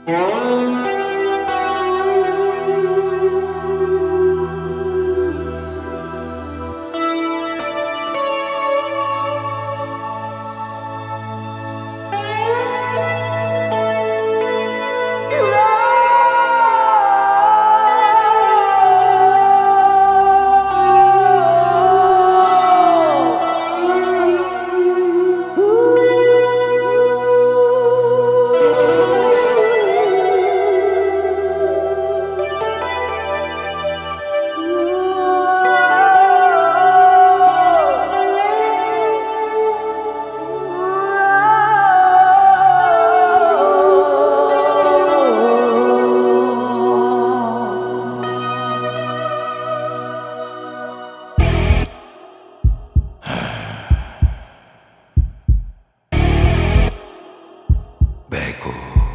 ಬೇಕು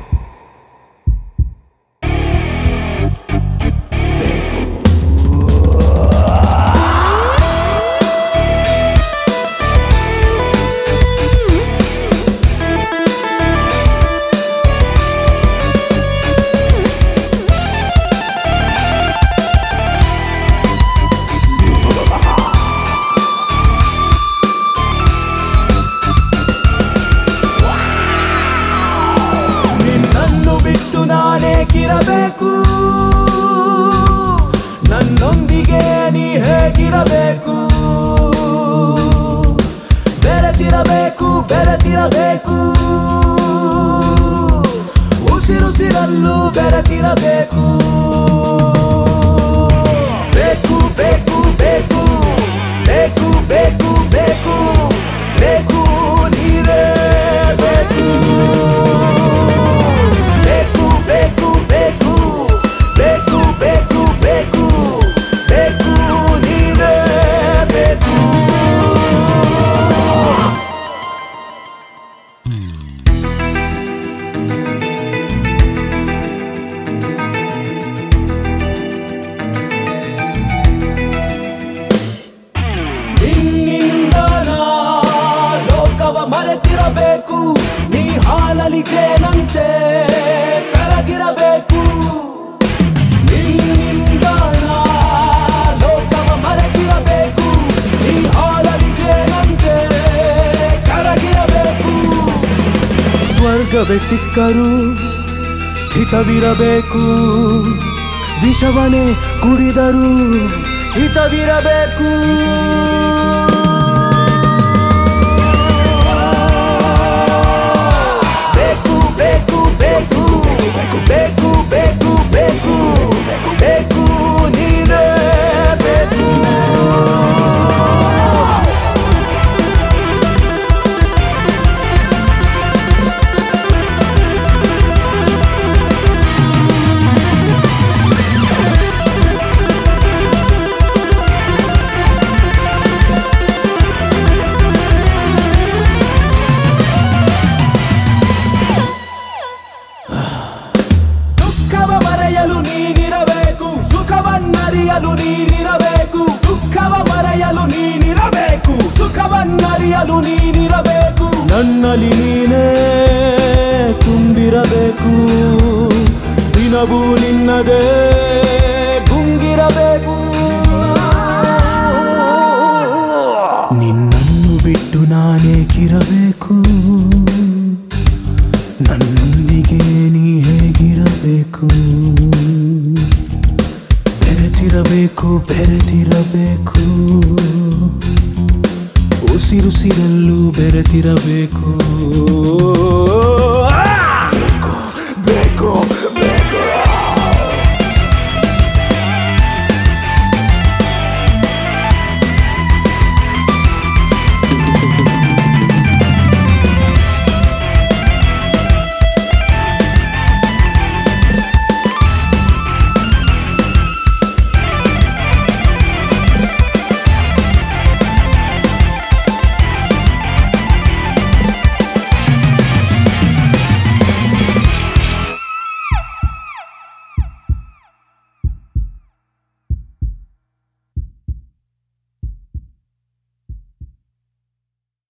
ನಿನ್ನನ್ನು ಬಿಟ್ಟು ನಾನೇಕಿರಬೇಕು ನನ್ನೊಂದಿಗೆ ನೀ ಹೇಗಿರಬೇಕು ಬೆರೆತಿರಬೇಕು ಬೆರೆತಿರಬೇಕು ಉಸಿರುಸಿರಲ್ಲೂ ಬೆರೆತಿರಬೇಕು ಬೇಕು ಬೇಕು ಬೇಕು ಬೇಕು ಬೇಕು ಬೇಕು ಬೇಕು ನೀರೇ ಬೇಕು ಬೇಕು ಬೇಕು ಬೇಕು ಬೇಕು ಬೇಕು ಬೇಕು ಬೇಕು ನೀರೇ ಬೇಕು ನಿನ್ನಿಂದ ನಾ ಲೋಕವ ಮರೆತಿರಬೇಕು ನೀ ಹಾಲಲಿ ಜೇನಂತೆ ಕರಗಿರಬೇಕು ನಿನ್ನಿಂದ ನಾ ಲೋಕವ ಮರೆತಿರಬೇಕು ನೀ ಹಾಲಲಿ ಜೇನಂತೆ ಕರಗಿರಬೇಕು ಸ್ವರ್ಗವೇ ಸಿಕ್ಕರು ಸ್ಥಿತವಿರಬೇಕು ವಿಷವನೇ ಕುಡಿದರು ಹಿತವಿರಬೇಕು ಬೇಕು ಬೇಕು ಬೇಕು ಬೇಕು ಬೇಕು ಬೇಕು ಬೇಕು ನೀರೇ ಬೇಕು ದುಃಖವ ಮರೆಯಲು ನೀನಿರಬೇಕು ಸುಖವನ್ನರಿಯಲು ನೀನಿರಬೇಕು ದುಃಖವ ಮರೆಯಲು ನೀನಿರಬೇಕು ಸುಖವನ್ನರಿಯಲು ನೀನಿರಬೇಕು ನನ್ನಲ್ಲಿ ನೀನೇ ತುಂಬಿರಬೇಕು ದಿನವೂ ನಿನ್ನದೇ ಗುಂಗಿರಬೇಕು ನಿನ್ನನ್ನು ಬಿಟ್ಟು ನಾನೇಕಿರಬೇಕು ನನ್ನೊಂದಿಗೆ ನೀ ಹೇಗಿರಬೇಕು ಬೆರೆತಿರಬೇಕು ಬೆರೆತಿರಬೇಕು ಉಸಿರುಸಿರಲ್ಲೂ ಬೆರೆತಿರಬೇಕು